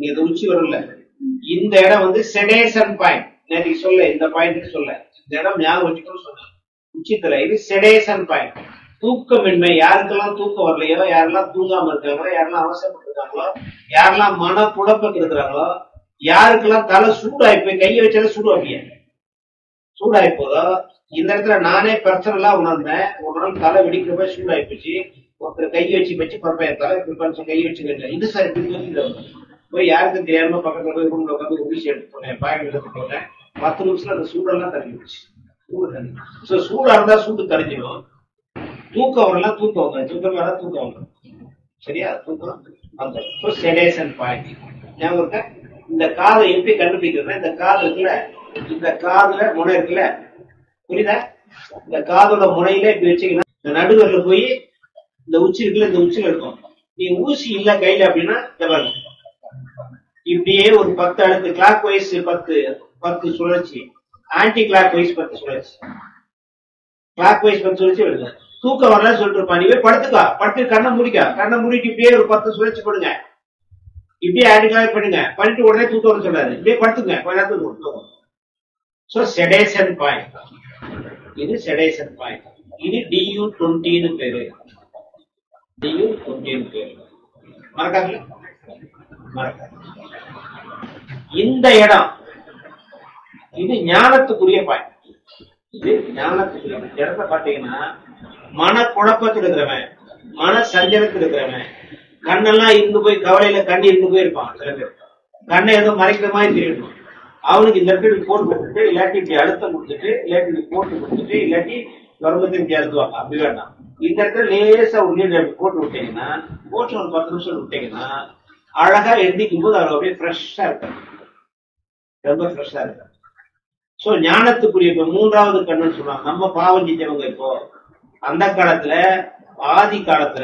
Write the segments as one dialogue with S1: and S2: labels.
S1: இங்க இந்த உச்சி வரும்ல இந்த இடம் வந்து செடேசன் பாயிண்ட் நேற்று சொல்ல இந்த பாயிண்ட் சொல்ல இந்த இடம் ஞாபகம் வச்சுக்கணும்னு சொன்னேன் உச்சித்துல இது செடேசன் பாயிண்ட் தூக்கமின்மை யாருக்கெல்லாம் தூக்கம் வரலையோ யாரெல்லாம் தூங்காம இருக்காங்களோ யாரெல்லாம் அவசரப்பட்டிருக்காங்களோ யாரெல்லாம் மன குழப்பத்தில் இருக்கிறாங்களோ யாருக்கெல்லாம் தலை சூடாகி போய் கையை வச்சாலே சூடாகிய சூடாகி போதோ இந்த இடத்துல நானே பர்சனலா உணர்ந்தேன் ஒரு நாள் தலை வெடிக்கிற போய் சூடாகி போச்சு ஒருத்தர் கை வச்சு வச்சு பரப்பைய தலை இப்படி பண்ணி கை வச்சு இது சார் இப்படி வந்து போய் யாருக்கும் தெரியாம பக்கத்துல போய் ரூம்ல உட்காந்து ஊசி எடுத்து போனேன் பாயம் எடுத்து போனேன் பத்து நிமிஷத்துல அந்த சூடெல்லாம் தள்ளி போச்சு சூடு தண்ணி ஸோ சூடா இருந்தா சூடு தணிஞ்சிடும் தூக்கம் வரலாம் தூக்கம் வரும் தூக்கம் வரலாம் தூக்கம் வரும் சரியா தூக்கம் அந்த செடேஷன் பாயிண்ட் ஞாபகம் இருக்கா இந்த காதை எப்படி கண்டுபிடிக்கிறதுனா இந்த காது இருக்குல்ல இந்த காதுல முனை இருக்குல்ல புரியுதா இந்த காதோட முனையில இப்படி வச்சீங்கன்னா இந்த நடுவரில் போய் இந்த உச்சி இருக்குல்ல இந்த உச்சில இருக்கும் நீ ஊசி இல்ல கையில அப்படின்னா இந்த பாருங்க இப்படியே ஒரு பத்து அடுத்து கிளாக் வைஸ் பத்து பத்து சுழற்சி ஆன்டி கிளாக் வைஸ் பத்து சுழற்சி கிளாக் வைஸ் பத்து சுழற்சி வருது தூக்கம் வரல சொல்லிட்டு இருப்பான் நீ போய் படுத்துக்கா படுத்து கண்ணை முடிக்கா கண்ணை மூடிட்டு இப்படியே ஒரு பத்து சுழற்சி பண்ணுங்க இப்படியே ஆன்டி கிளாக் பண்ணுங்க பண்ணிட்டு உடனே தூக்கம் வர சொல்லாது இப்படியே படுத்துங்க கொஞ்ச நேரத்துக்கு தூக்கம் ஸோ செடேஷன் பாயிண்ட் இது செடேஷன் பாயிண்ட் இது டியூ டுவெண்ட்டின்னு பேரு டியூ டுவெண்ட்டின்னு பேரு மறக்காதுல மறக்காது இந்த இடம் இது ஞானத்துக்குரிய பாயிண்ட் இது ஞானத்துக்குரிய இந்த இடத்த பாத்தீங்கன்னா மன குழப்பத்தில் இருக்கிறவன் மன சஞ்சலத்தில் இருக்கிறவன் கண்ணெல்லாம் இருந்து போய் கவலையில கண்ணி இருந்து போயிருப்பான் சில பேர் கண்ணை ஏதோ மறைக்கிற மாதிரி தெரியணும் அவனுக்கு இந்த இடத்துல இப்படி போட்டு கொடுத்துட்டு இல்லாட்டி இப்படி அழுத்தம் கொடுத்துட்டு இல்லாட்டி இப்படி போட்டு கொடுத்துட்டு இல்லாட்டி வரும்பத்தி இப்படி அழுத்துவாங்க அப்படி வேண்டாம் இந்த இடத்துல லேசா ஒரு நீர் அப்படி போட்டு விட்டீங்கன்னா போட்டு ஒரு பத்து நிமிஷம் விட்டீங்கன்னா அழகா எந்திக்கும் போது அவர் அப்படியே ஃப்ரெஷ்ஷா இருக்காரு ரொம்ப ஃப்ரெஷ்ஷா இருக்காரு சோ ஞானத்துக்குரிய இப்ப மூன்றாவது கண்ணுன்னு சொல்லுவாங்க நம்ம பாவம் செஞ்சவங்க இப்போ அந்த காலத்துல ஆதி காலத்துல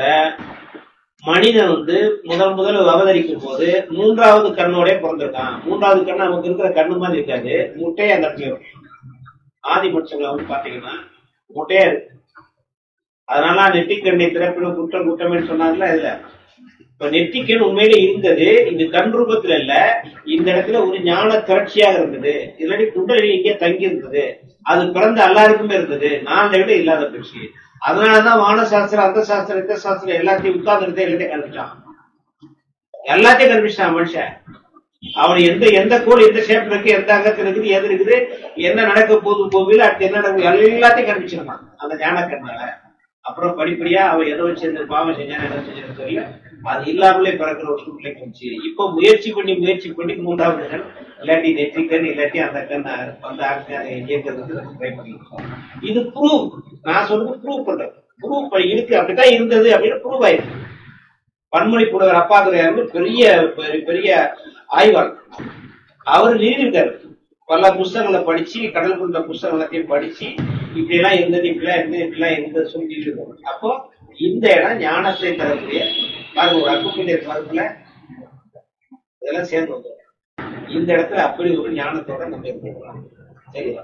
S1: மனிதன் வந்து முதல் முதல்ல அவதரிக்கும் போது மூன்றாவது கண்ணோட பிறந்திருக்கான் மூன்றாவது கண்ணு நமக்கு இருக்கிற கண்ணு மாதிரி இருக்காது முட்டையா அந்த இடத்துல இருக்கும் ஆதி மனுஷங்களை வந்து பாத்தீங்கன்னா முட்டையா இருக்கு அதனால நெட்டிக்கண்ணை திறப்பினும் குற்றம் குற்றம்னு சொன்னாங்கல்ல இதுல இப்ப நெற்றிக்கண் உண்மையில இருந்தது இது கண் ரூபத்துல இல்ல இந்த இடத்துல ஒரு ஞான திரட்சியாக இருந்தது இல்லாட்டி குண்டலினி இங்கே தங்கி இருந்தது அது பிறந்த எல்லாருக்குமே இருந்தது நான் விட இல்லாத பெருசு அதனாலதான் வான சாஸ்திரம் அந்த சாஸ்திரம் இந்த சாஸ்திரம் எல்லாத்தையும் உட்கார்ந்து எல்லாத்தையும் கண்டுபிடிச்சான் எல்லாத்தையும் கண்டுபிடிச்சான் மனுஷன் அவன் எந்த எந்த கோள் எந்த ஷேப்ல இருக்கு எந்த அங்கத்துல இருக்குது எது இருக்குது என்ன நடக்க போகுது போகுது அடுத்து என்ன நடக்கும் எல்லாத்தையும் கண்டுபிடிச்சிருக்கான் அந்த ஞானக்கண்ணால அப்புறம் படிப்படியா அவன் எதை வச்சு இந்த பாவம் செஞ்சான் என்ன செஞ்சான்னு தெரியல அது இல்லாமலே பிறக்கிற ஒரு சூழ்நிலைக்கு வந்துச்சு இப்ப முயற்சி பண்ணி முயற்சி பண்ணி மூன்றாவது கண் இல்லாட்டி நெற்றிக்கண் இல்லாட்டி அந்த கண் அந்த ஆக்சிஜன் இயக்கிறதுக்கு ட்ரை பண்ணிருக்கோம் இது ப்ரூவ் நான் சொல்றது ப்ரூவ் பண்றேன் ப்ரூவ் இருக்கு அப்படித்தான் இருந்தது அப்படின்னு ப்ரூவ் ஆயிருக்கு பன்மொழி புலவர் அப்பாதுரையார் பெரிய பெரிய- பெரிய ஆய்வாளர் அவர் எழுதியிருக்காரு பல புஸ்தகங்களை படிச்சு கடல் கொண்ட புஸ்தகம் எல்லாத்தையும் படிச்சு இப்படி எல்லாம் இருந்தது இப்படிலாம் இருந்தது இப்படிலாம் இருந்தது சொல்லிட்டு இருக்கோம் அப்போ இந்த இடம் ஞானத்தை தரக்கூடிய பாருங்க ஒரு அக்குப்பிள்ளை மரத்துல இதெல்லாம் சேர்ந்து வந்துடும் இந்த இடத்துல அப்படி ஒரு ஞானத்தோட நம்ம இருக்கலாம் சரியா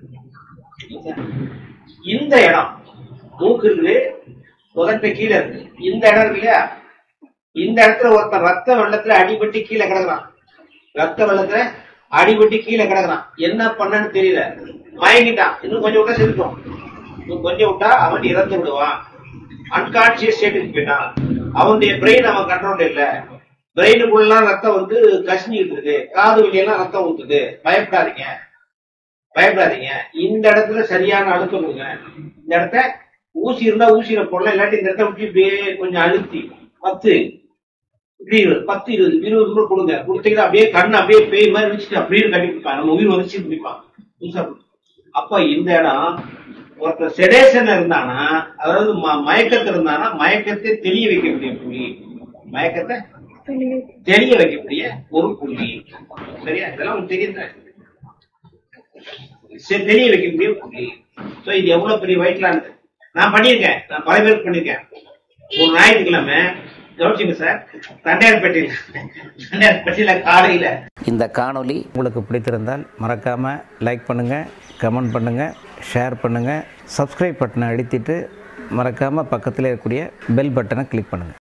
S1: இந்த இடம் மூக்கு இருக்குது உதட்ட கீழே இருக்கு இந்த இடம் இருக்கு இல்லையா இந்த இடத்துல ஒருத்தன் ரத்த வெள்ளத்துல அடிபட்டு கீழே கிடக்குறான் ரத்த வெள்ளத்துல அடிபட்டு கீழே கிடக்குறான் என்ன பண்ணன்னு தெரியல மயங்கிட்டான் இன்னும் கொஞ்சம் விட்டா செலுத்தும் இன்னும் கொஞ்சம் விட்டா அவன் இறந்து விடுவான் அன்கான்சியஸ் ஸ்டேட்டுக்கு போயிட்டான் அவனுடைய பிரெயின் அவன் கண்ட்ரோல் இல்ல பிரெயினுக்குள்ளலாம் ரத்தம் வந்து கசிஞ்சிட்டு இருக்கு காது வழியெல்லாம் ரத்தம் ஊத்துது பயப்படாதீங்க பயப்படாதீங்க இந்த இடத்துல சரியான அழுத்தம் கொடுங்க இந்த இடத்த ஊசி இருந்தா ஊசியில போடலாம் இல்லாட்டி இந்த இடத்த விட்டு இப்படியே கொஞ்சம் அழுத்தி பத்து இப்படி இரு- பத்து இருபது இருபது கூட கொடுங்க கொடுத்தீங்கன்னா அப்படியே கண்ணு அப்படியே பேய் மாதிரி வச்சுட்டு அப்படியே கட்டி கொடுப்பான் நம்ம உயிர் வந்துச்சு பிடிப்பான் புதுசா அப்ப இந்த இடம் ஒருத்தர் செடேஷன் இருந்தானா அதாவது ம- மயக்கத்துல இருந்தானா மயக்கத்தை தெளிய வைக்கக்கூடிய புள்ளி மயக்கத்தை தெளிய வைக்கக்கூடிய ஒரு புள்ளி சரியா இதெல்லாம் உங்களுக்கு தெரியுது சரி, தெளிய வைக்கக்கூடிய புள்ளி சோ இது எவ்வளவு பெரிய வயிற்றுலானது நான் பண்ணியிருக்கேன் நான் பல பேருக்கு பண்ணியிருக்கேன் ஒரு ஞாயிற்றுக்கிழமை கவனிச்சுங்க சார் தண்டையார்பேட்டையில் தண்டையார்பேட்டையில காலையில
S2: இந்த காணொளி உங்களுக்கு பிடித்திருந்தால் மறக்காமல் லைக் பண்ணுங்கள் கமெண்ட் பண்ணுங்கள் ஷேர் பண்ணுங்கள் சப்ஸ்கிரைப் பட்டனை அழுத்திட்டு மறக்காமல் பக்கத்தில் இருக்கக்கூடிய பெல் பட்டனை கிளிக் பண்ணுங்கள்